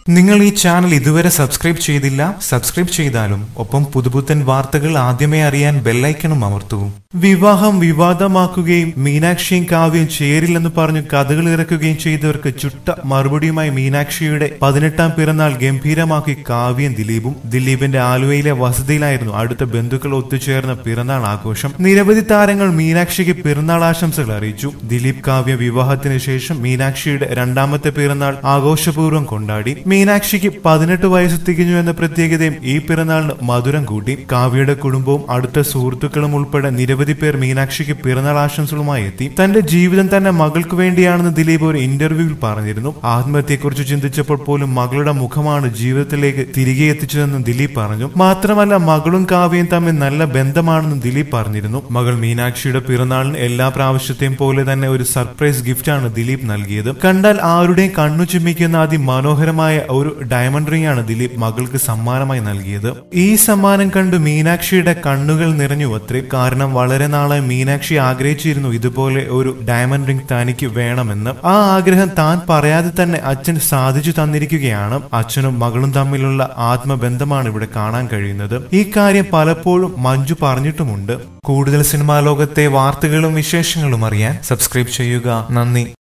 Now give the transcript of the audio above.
നിങ്ങൾ ഈ ചാനൽ ഇതുവരെ സബ്സ്ക്രൈബ് ചെയ്തില്ല സബ്സ്ക്രൈബ് ചെയ്താലും ഒപ്പം പുതുപുത്തൻ വാർത്തകൾ ആദ്യമേ അറിയാൻ ബെല്ലൈക്കണും അമർത്തൂ വിവാഹം വിവാദമാക്കുകയും മീനാക്ഷിയും കാവ്യം ചേരില്ലെന്ന് പറഞ്ഞു കഥകൾ ഇറക്കുകയും ചെയ്തവർക്ക് ചുട്ട മറുപടിയുമായി മീനാക്ഷിയുടെ പതിനെട്ടാം പിറന്നാൾ ഗംഭീരമാക്കി കാവ്യം ദിലീപും ദിലീപിന്റെ ആലുവയിലെ വസതിയിലായിരുന്നു അടുത്ത ബന്ധുക്കൾ ഒത്തുചേർന്ന പിറന്നാൾ ആഘോഷം നിരവധി താരങ്ങൾ മീനാക്ഷിക്ക് പിറന്നാൾ ആശംസകൾ അറിയിച്ചു ദിലീപ് കാവ്യ വിവാഹത്തിന് ശേഷം മീനാക്ഷിയുടെ രണ്ടാമത്തെ പിറന്നാൾ ആഘോഷപൂർവ്വം കൊണ്ടാടി മീനാക്ഷിക്ക് പതിനെട്ട് വയസ്സ് തികഞ്ഞു എന്ന പ്രത്യേകതയും ഈ പിറന്നാളിന് മധുരം കൂട്ടി കാവ്യയുടെ കുടുംബവും അടുത്ത സുഹൃത്തുക്കളും ഉൾപ്പെടെ നിരവധി പേർ മീനാക്ഷിക്ക് പിറന്നാൾ ആശംസകളുമായി എത്തി തന്റെ ജീവിതം തന്നെ മകൾക്ക് വേണ്ടിയാണെന്ന് ദിലീപ് ഒരു ഇന്റർവ്യൂവിൽ പറഞ്ഞിരുന്നു ആത്മഹത്യയെക്കുറിച്ച് ചിന്തിച്ചപ്പോൾ പോലും മകളുടെ മുഖമാണ് ജീവിതത്തിലേക്ക് തിരികെ എത്തിച്ചതെന്ന് ദിലീപ് പറഞ്ഞു മാത്രമല്ല മകളും കാവ്യയും തമ്മിൽ നല്ല ബന്ധമാണെന്ന് ദിലീപ് പറഞ്ഞിരുന്നു മകൾ മീനാക്ഷിയുടെ പിറന്നാളിന് എല്ലാ പ്രാവശ്യത്തെയും പോലെ തന്നെ ഒരു സർപ്രൈസ് ഗിഫ്റ്റാണ് ദിലീപ് നൽകിയത് കണ്ടാൽ ആരുടെയും കണ്ണു ചിമ്മിക്കുന്ന അതിമനോഹരമായ ഒരു ഡയമണ്ട് റിംഗ് ആണ് ദിലീപ് മകൾക്ക് സമ്മാനമായി നൽകിയത് ഈ സമ്മാനം കണ്ട് മീനാക്ഷിയുടെ കണ്ണുകൾ നിറഞ്ഞു അത്രേ കാരണം വളരെ നാളായി മീനാക്ഷി ആഗ്രഹിച്ചിരുന്നു ഇതുപോലെ ഒരു ഡയമണ്ട് റിംഗ് തനിക്ക് വേണമെന്ന് ആ ആഗ്രഹം താൻ പറയാതെ തന്നെ അച്ഛൻ സാധിച്ചു തന്നിരിക്കുകയാണ് അച്ഛനും മകളും തമ്മിലുള്ള ആത്മബന്ധമാണ് ഇവിടെ കാണാൻ കഴിയുന്നത് ഈ കാര്യം പലപ്പോഴും മഞ്ജു പറഞ്ഞിട്ടുമുണ്ട് കൂടുതൽ സിനിമാ ലോകത്തെ വാർത്തകളും വിശേഷങ്ങളും അറിയാൻ സബ്സ്ക്രൈബ് ചെയ്യുക നന്ദി